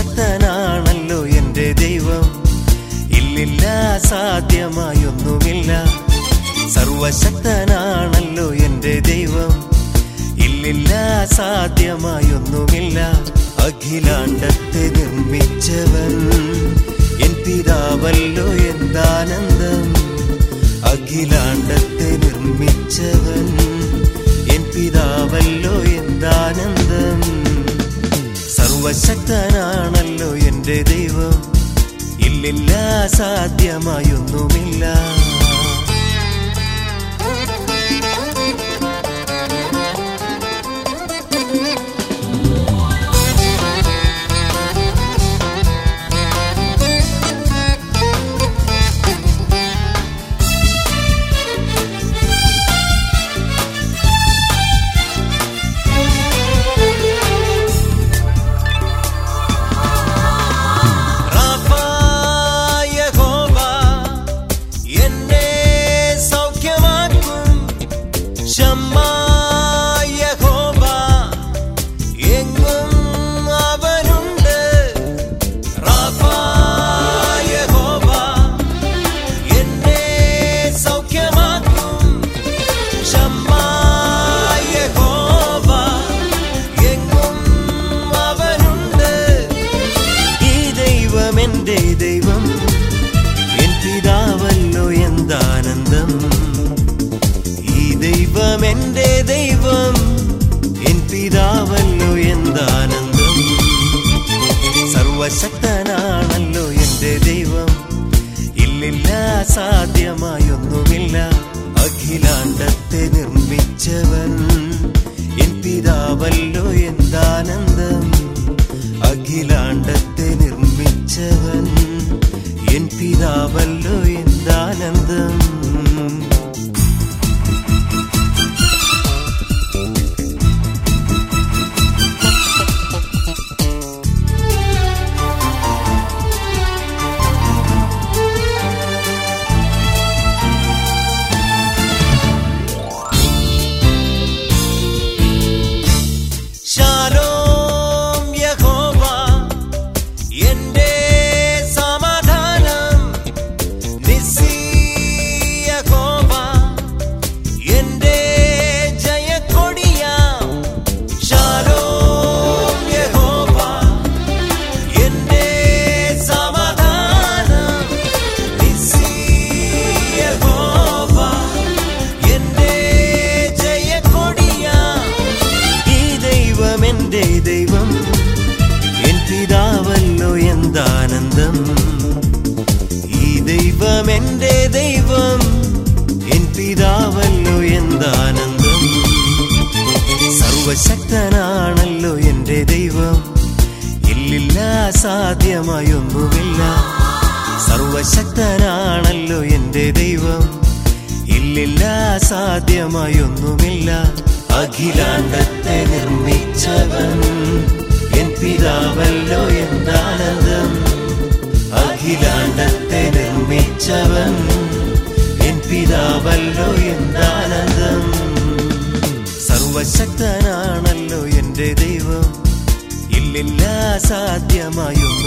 സർവശക്തനാണല്ലോ എന്റെ ദൈവം ഇല്ലില്ല സാധ്യമായൊന്നുമില്ല സർവശക്തനാണല്ലോ എന്റെ ദൈവം ഇല്ലില്ല സാധ്യമായൊന്നുമില്ല അഖിലാണ്ടത്തെ നിർമ്മിച്ചവൻ എൻ പിതാവല്ലോ എന്താനന്ദം അഖിലാണ്ടത്തെ നിർമ്മിച്ചവൻ എൻ പിതാവല്ലോ എന്താനന്ദം സർവശക്തനാണല്ലോ എന്റെ ദൈവം ഇല്ലില്ല സാധ്യമായൊന്നുമില്ല യഹോവ എന്നെ സൗഖ്യമാക്കും ഷമ്മാ യഹോവ എങ്ങും അവനുണ്ട് റാഫാ യഹോവ എന്നെ സൗഖ്യമാക്കും ഷമ്മാ യഹോവ എങ്ങും അവനുണ്ട് ഈ ദൈവം എന്റെ ദൈവം എൻ പിതാവല്ലോ എന്താനന്ദം ഈ ദൈവം എന്റെ ദൈവം എൻ പിതാവല്ലോ എന്താനന്ദം സർവശക്തനാണല്ലോ എന്റെ ദൈവം ഇല്ലില്ല സാധ്യമായൊന്നുമില്ല അഖിലാണ്ടത്തെ നിർമ്മിച്ചവൻ എൻ പിതാവല്ലോ എന്താനന്ദം അഖിലാണ്ടത്തെ നിർമ്മിച്ചവൻ എൻ പിതാവല്ലോ എന്താനന്ദം ശാലോം യഹോവ എന്റെ സമാധാനം നിസ്സി യഹോവ എന്റെ ജയക്കൊടിയാം ശാലോം യഹോവ എന്റെ സമാധാനം നിസ്സി യഹോവ എന്റെ ജയക്കൊടിയാം ഈ ദൈവം എന്റെ ദൈവം എൻ പിതാവല്ലോ എന്താനന്ദം ഈ ദൈവം എന്റെ ദൈവം എൻ പിതാവല്ലോ എന്താനന്ദം സർവശക്തനാണല്ലോ എന്റെ ദൈവം ഇല്ലില്ല സാധ്യമായൊന്നുമില്ല സർവശക്തനാണല്ലോ എന്റെ ദൈവം ഇല്ലില്ല സാധ്യമായൊന്നുമില്ല അഖിലാണ്ടത്തെ നിർമ്മിച്ചവൻ എൻ പിതാവല്ലോ എന്താനന്ദം അഖിലാണ്ടത്തെ നിർമ്മിച്ചവൻ എൻ പിതാവല്ലോ എന്താനന്ദം സർവശക്തനാണല്ലോ എന്റെ ദൈവം ഇല്ലില്ല സാധ്യമായൊന്നും